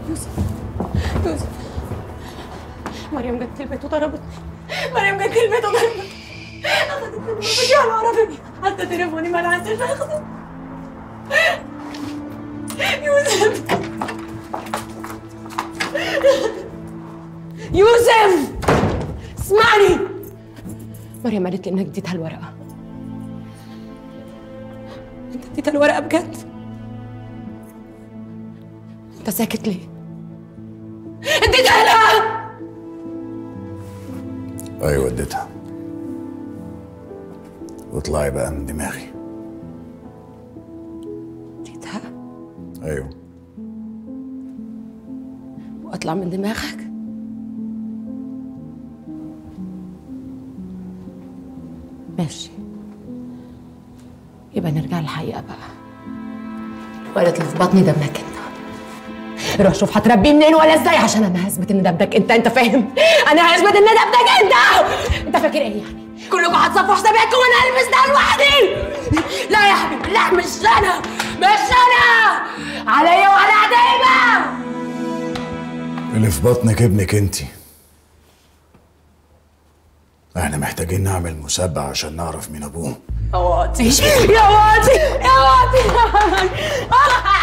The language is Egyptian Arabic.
يوسف يوسف مريم جت البيت وضربتني مريم جت البيت وضربتني اخدت تليفوني على العربية حتى تليفوني ما لحقتش اخده يوسف يوسف اسمعني مريم قالت لي انك اديتها الورقة انت اديتها الورقة بجد انت ساكت ليه؟ اديتها لها ايوه اديتها واطلعي بقى من دماغي اديتها ايوه واطلع من دماغك ماشي يبقى نرجع للحقيقة بقى الولد اللي في بطني ده ابنك انت روح شوف هتربيه منين ولا ازاي عشان انا هثبت ان ده ابنك انت انت فاهم انا هثبت ان ده ابنك انت انت فاكر ايه يعني كلكم هتصفوا حساباتكم وانا هلبس ده لوحدي لا يا حبيبي لا مش انا مش انا عليا وعلى عديمه اللي في بطنك ابنك انت احنا محتاجين نعمل مسابقة عشان نعرف مين ابوه يا واطي يا واطي يا واطي